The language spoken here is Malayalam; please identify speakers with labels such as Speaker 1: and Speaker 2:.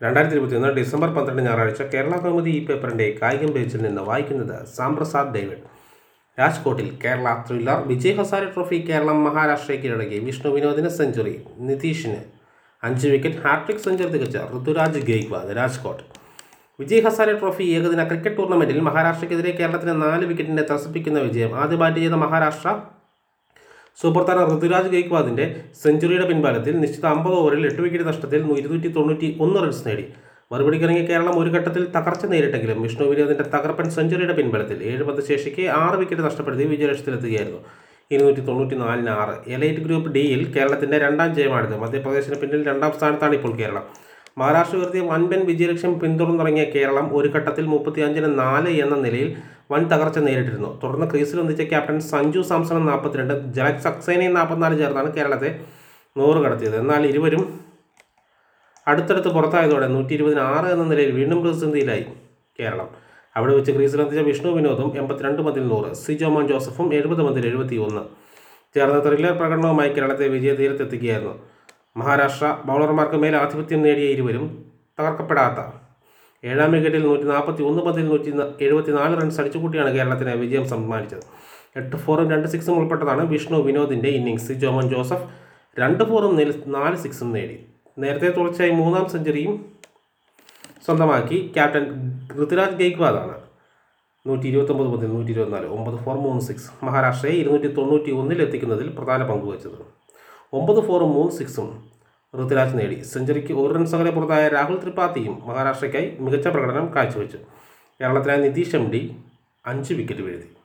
Speaker 1: രണ്ടായിരത്തി ഇരുപത്തിയൊന്ന് ഡിസംബർ പന്ത്രണ്ട് ഞായറാഴ്ച കേരള കൗമുദി ഈ പേപ്പറിൻ്റെ കായികം പേജിൽ നിന്ന് വായിക്കുന്നത് സാംപ്രസാദ് ഡേവിഡ് രാജ്കോട്ടിൽ കേരള ത്രില്ലർ വിജയ് ഹസാരെ ട്രോഫി കേരളം മഹാരാഷ്ട്രയെ കീഴടക്കി വിഷ്ണു വിനോദിന് സെഞ്ചുറി നിതീഷിന് അഞ്ച് വിക്കറ്റ് ഹാട്രിക് സെഞ്ചുറി തികച്ച ഋതുരാജ് ഗെയ്ക്വാദ് രാജ്കോട്ട് വിജയ് ഹസാരെ ട്രോഫി ഏകദിന ക്രിക്കറ്റ് ടൂർണമെന്റിൽ മഹാരാഷ്ട്രയ്ക്കെതിരെ കേരളത്തിന് നാല് വിക്കറ്റിന്റെ ത്രസിപ്പിക്കുന്ന വിജയം ആദ്യ ബാറ്റ് ചെയ്ത മഹാരാഷ്ട്ര സൂപ്പർ താരം ഋതുരാജ് ഗെയ്ക്വാദിന്റെ സെഞ്ചുറിയുടെ പിൻബലത്തിൽ നിശ്ചിത അമ്പത് ഓവറിൽ എട്ട് വിക്കറ്റ് നഷ്ടത്തിൽ ഇരുന്നൂറ്റി തൊണ്ണൂറ്റി ഒന്ന് റൺസ് നേടി മറുപടിക്കിറങ്ങിയ കേരളം ഒരു ഘട്ടത്തിൽ തകർച്ച നേരിട്ടെങ്കിലും വിഷ്ണു വിനോദിന്റെ തകർപ്പൻ സെഞ്ചുറിയുടെ പിൻബലത്തിൽ ഏഴ് പന്ത് ശേഷിക്ക് ആറ് വിക്കറ്റ് നഷ്ടപ്പെടുത്തി വിജയലക്ഷ്യത്തിലെത്തുകയായിരുന്നു ഇരുന്നൂറ്റി തൊണ്ണൂറ്റി നാലിന് ആറ് എലൈറ്റ് ഗ്രൂപ്പ് ഡിയിൽ കേരളത്തിന്റെ രണ്ടാം ജയമാണിത് മധ്യപ്രദേശിന് പിന്നിൽ രണ്ടാം സ്ഥാനത്താണ് ഇപ്പോൾ കേരളം മഹാരാഷ്ട്ര ഉയർത്തിയ വൻപൻ വിജയലക്ഷ്യം പിന്തുടർന്നിറങ്ങിയ കേരളം ഒരു ഘട്ടത്തിൽ മുപ്പത്തി അഞ്ചിന് നാല് എന്ന നിലയിൽ വൻ തകർച്ച നേരിട്ടിരുന്നു തുടർന്ന് ക്രീസിൽ ഒന്നിച്ച ക്യാപ്റ്റൻ സഞ്ജു സാംസൺ നാൽപ്പത്തിരണ്ട് ജലക് സക്സേനയും നാൽപ്പത്തിനാല് ചേർന്നാണ് കേരളത്തെ നൂറ് കടത്തിയത് എന്നാൽ ഇരുവരും അടുത്തടുത്ത് പുറത്തായതോടെ നൂറ്റി ഇരുപതിന് ആറ് എന്ന നിലയിൽ വീണ്ടും പ്രതിസന്ധിയിലായി കേരളം അവിടെ വെച്ച് ക്രീസിലെത്തിച്ച വിഷ്ണു വിനോദും എൺപത്തിരണ്ട് മതിൽ നൂറ് സി ജോമോൻ ജോസഫും എഴുപത് മതിൽ എഴുപത്തി ഒന്ന് ചേർന്ന ത്രില്ലർ പ്രകടനവുമായി കേരളത്തെ വിജയതീരത്തെത്തിക്കുകയായിരുന്നു മഹാരാഷ്ട്ര ബൗളർമാർക്ക് മേൽ ആധിപത്യം നേടിയ ഇരുവരും തകർക്കപ്പെടാത്ത ഏഴാം വിക്കറ്റിൽ നൂറ്റി നാൽപ്പത്തി ഒന്ന് പതിൽ നൂറ്റി എഴുപത്തി നാല് റൺസ് അടിച്ചുകൂട്ടിയാണ് കേരളത്തിന് വിജയം സമ്മാനിച്ചത് എട്ട് ഫോറും രണ്ട് സിക്സും ഉൾപ്പെട്ടതാണ് വിഷ്ണു വിനോദിൻ്റെ ഇന്നിങ്സ് ജോമൻ ജോസഫ് രണ്ട് ഫോറും നിൽ- നാല് സിക്സും നേടി നേരത്തെ തുടർച്ചയായി മൂന്നാം സെഞ്ചുറിയും സ്വന്തമാക്കി ക്യാപ്റ്റൻ ഋതുരാജ് ഗെയ്ക്വാദാണ് നൂറ്റി ഇരുപത്തൊമ്പത് മുതൽ നൂറ്റി ഇരുപത്തിനാല് ഒമ്പത് ഫോർ മൂന്ന് സിക്സ് മഹാരാഷ്ട്രയെ ഇരുന്നൂറ്റി തൊണ്ണൂറ്റി ഒന്നിൽ എത്തിക്കുന്നതിൽ പ്രധാന പങ്കുവച്ചത് ഒമ്പത് ഫോറും മൂന്ന് സിക്സും ഋതുരാജ് നേടി സെഞ്ചുറിക്ക് ഒരു റൺസ് അകലെ പുറത്തായ രാഹുൽ ത്രിപാഠിയും മഹാരാഷ്ട്രയ്ക്കായി മികച്ച പ്രകടനം കാഴ്ചവെച്ചു കേരളത്തിലെ നിതീഷ് എം ഡി അഞ്ച് വിക്കറ്റ് വീഴ്ത്തി